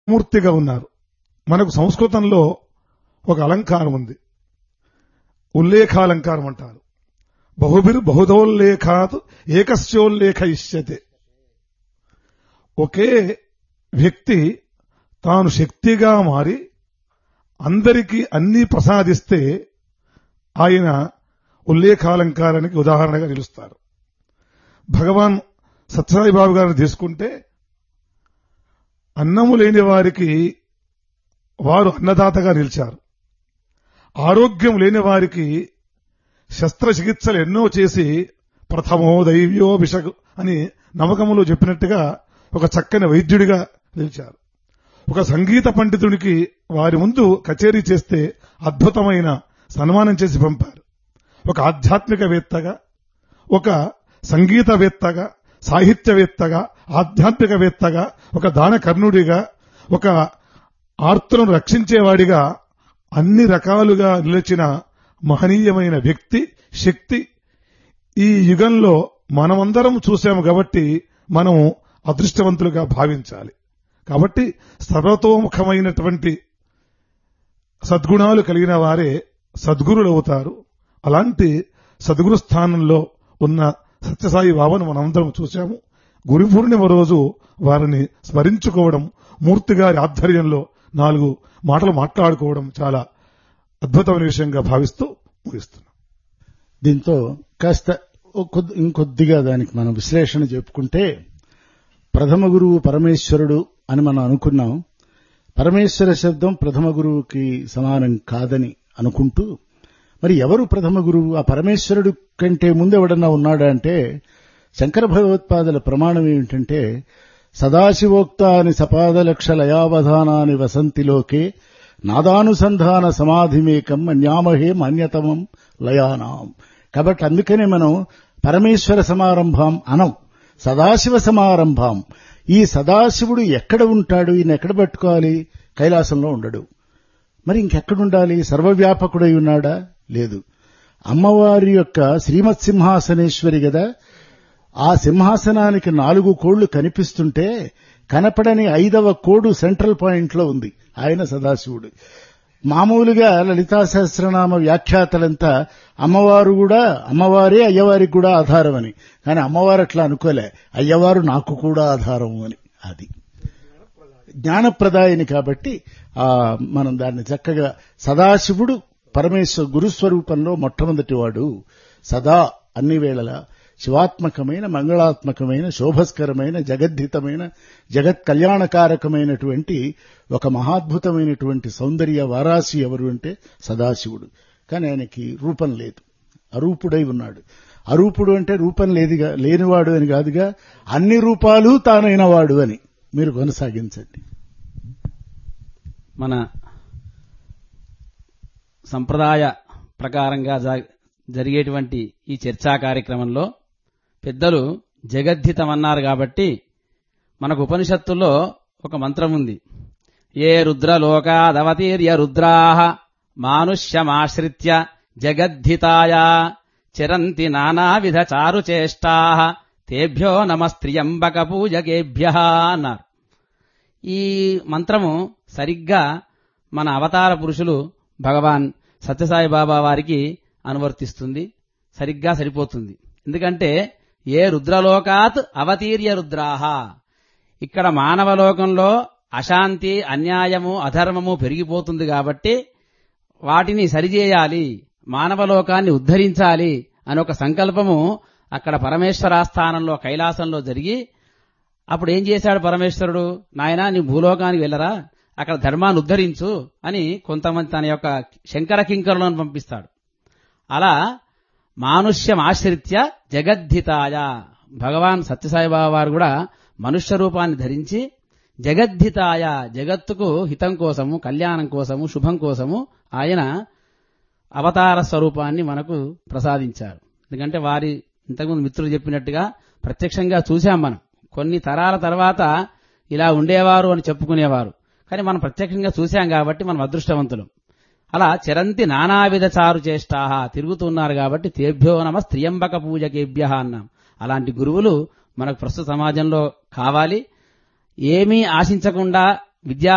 మూర్తిగా ఉన్నారు మనకు సంస్కృతంలో ఒక అలంకారం ఉంది ఉల్లేఖాలంకారం అంటారు బహుభిర్ బహుదోల్లేఖాత్ ఏకస్యోల్లేఖ ఇష్యతే ఒకే వ్యక్తి తాను శక్తిగా మారి అందరికీ అన్నీ ప్రసాదిస్తే ఆయన ఉల్లేఖాలంకారానికి ఉదాహరణగా నిలుస్తారు భగవాన్ సత్యసాయిబాబు గారిని తీసుకుంటే అన్నము లేని వారికి వారు అన్నదాతగా నిలిచారు ఆరోగ్యం లేని వారికి శస్త్రచికిత్సలు ఎన్నో చేసి ప్రథమో దైవ్యో విషగు అని నమ్మకములో చెప్పినట్టుగా ఒక చక్కని వైద్యుడిగా నిలిచారు ఒక సంగీత పండితుడికి వారి ముందు కచేరీ చేస్తే అద్భుతమైన సన్మానం చేసి పంపారు ఒక ఆధ్యాత్మికవేత్తగా ఒక సంగీతవేత్తగా సాహిత్యవేత్తగా ఆధ్యాత్మికవేత్తగా ఒక దానకర్ణుడిగా ఒక ఆర్తులను రక్షించేవాడిగా అన్ని రకాలుగా నిలిచిన మహనీయమైన వ్యక్తి శక్తి ఈ యుగంలో మనమందరం చూశాము కాబట్టి మనం అదృష్టవంతులుగా భావించాలి కాబట్టి సర్వతోముఖమైనటువంటి సద్గుణాలు కలిగిన వారే సద్గురులు అవుతారు అలాంటి సద్గురు స్థానంలో ఉన్న సత్యసాయి బాబాను మనందరం చూశాము గురు పూర్ణిమ రోజు వారిని స్మరించుకోవడం మూర్తి గారి ఆధ్వర్యంలో నాలుగు మాటలు మాట్లాడుకోవడం చాలా అద్భుతమైన విషయంగా భావిస్తూ ముగిస్తున్నాం దీంతో కాస్త ఓ కొద్ది- ఇంకొద్దిగా దానికి మనం విశ్లేషణ చెప్పుకుంటే ప్రథమ గురువు పరమేశ్వరుడు అని మనం అనుకున్నాం పరమేశ్వర శబ్దం ప్రథమ గురువుకి సమానం కాదని అనుకుంటూ మరి ఎవరు ప్రథమ గురువు ఆ పరమేశ్వరుడు కంటే ముందు ఎవడన్నా ఉన్నాడా అంటే శంకర భగవత్పాదుల ప్రమాణం ఏమిటంటే సదాశివోక్తాని సపాదలక్ష లయావధానాని వసంతిలోకే నాదానుసంధాన సమాధిమేకం అన్యామహే మాన్యతమం లయానాం కాబట్టి అందుకనే మనం పరమేశ్వర సమారంభం అనం సదాశివ సమారంభం ఈ సదాశివుడు ఎక్కడ ఉంటాడు ఈయన ఎక్కడ పట్టుకోవాలి కైలాసంలో ఉండడు మరి ఇంకెక్కడుండాలి సర్వవ్యాపకుడై ఉన్నాడా లేదు అమ్మవారి యొక్క శ్రీమత్ సింహాసనేశ్వరి గదా ఆ సింహాసనానికి నాలుగు కోళ్లు కనిపిస్తుంటే కనపడని ఐదవ కోడు సెంట్రల్ పాయింట్ లో ఉంది ఆయన సదాశివుడు మామూలుగా లలితా సహస్రనామ వ్యాఖ్యాతలంతా అమ్మవారు కూడా అమ్మవారే అయ్యవారికి కూడా ఆధారం అని కానీ అమ్మవారు అట్లా అనుకోలే అయ్యవారు నాకు కూడా ఆధారం అని అది జ్ఞానప్రదాయని కాబట్టి ఆ మనం దాన్ని చక్కగా సదాశివుడు పరమేశ్వర గురుస్వరూపంలో మొట్టమొదటివాడు సదా అన్ని వేళలా శివాత్మకమైన మంగళాత్మకమైన శోభస్కరమైన జగద్ధితమైన జగత్ కళ్యాణకారకమైనటువంటి ఒక మహాద్భుతమైనటువంటి సౌందర్య వారాసి ఎవరు అంటే సదాశివుడు కానీ ఆయనకి రూపం లేదు అరూపుడై ఉన్నాడు అరూపుడు అంటే రూపం లేదిగా లేనివాడు అని కాదుగా అన్ని రూపాలు తానైన వాడు అని మీరు కొనసాగించండి మన సంప్రదాయ ప్రకారంగా జ- జరిగేటువంటి ఈ చర్చా కార్యక్రమంలో పెద్దలు జగద్ధితమన్నారు కాబట్టి మనకు ఉపనిషత్తుల్లో ఒక మంత్రం ఉంది ఏ రుద్రలోకాదవతీర్య రుద్రాః మానుష్యమాశ్రిత్య జగద్ధితాయ చరంతి నానావిధ చారుచేష్టాః తేభ్యో నమస్త్రియంబక పూజకేభ్య అన్నారు ఈ మంత్రము సరిగ్గా మన అవతార పురుషులు భగవాన్ సత్యసాయి బాబా వారికి అనువర్తిస్తుంది సరిగ్గా సరిపోతుంది ఎందుకంటే ఏ రుద్రలోకాత్ అవతీర్య రుద్రాహ ఇక్కడ మానవ లోకంలో అశాంతి అన్యాయము అధర్మము పెరిగిపోతుంది కాబట్టి వాటిని సరిచేయాలి మానవ లోకాన్ని ఉద్ధరించాలి అని ఒక సంకల్పము అక్కడ పరమేశ్వరాస్థానంలో కైలాసంలో జరిగి అప్పుడు ఏం చేశాడు పరమేశ్వరుడు నాయనా నీ భూలోకానికి వెళ్ళరా అక్కడ ధర్మాన్ని ఉద్ధరించు అని కొంతమంది తన యొక్క శంకర కింకరులను పంపిస్తాడు అలా మానుష్యం ఆశ్రిత్య జగద్ధితాయ భగవాన్ సత్యసాయిబాబా వారు కూడా మనుష్య రూపాన్ని ధరించి జగద్ధితాయ జగత్తుకు హితం కోసము కళ్యాణం కోసము శుభం కోసము ఆయన అవతార స్వరూపాన్ని మనకు ప్రసాదించారు ఎందుకంటే వారి ఇంతకుముందు మిత్రులు చెప్పినట్టుగా ప్రత్యక్షంగా చూశాం మనం కొన్ని తరాల తర్వాత ఇలా ఉండేవారు అని చెప్పుకునేవారు కానీ మనం ప్రత్యక్షంగా చూశాం కాబట్టి మనం అదృష్టవంతులం అలా చరంతి నానావిధ చారు చేష్టాహ తిరుగుతున్నారు కాబట్టి తేభ్యో నమ స్త్రియంబక పూజకేభ్య అన్నాం అలాంటి గురువులు మనకు ప్రస్తుత సమాజంలో కావాలి ఏమీ ఆశించకుండా విద్యా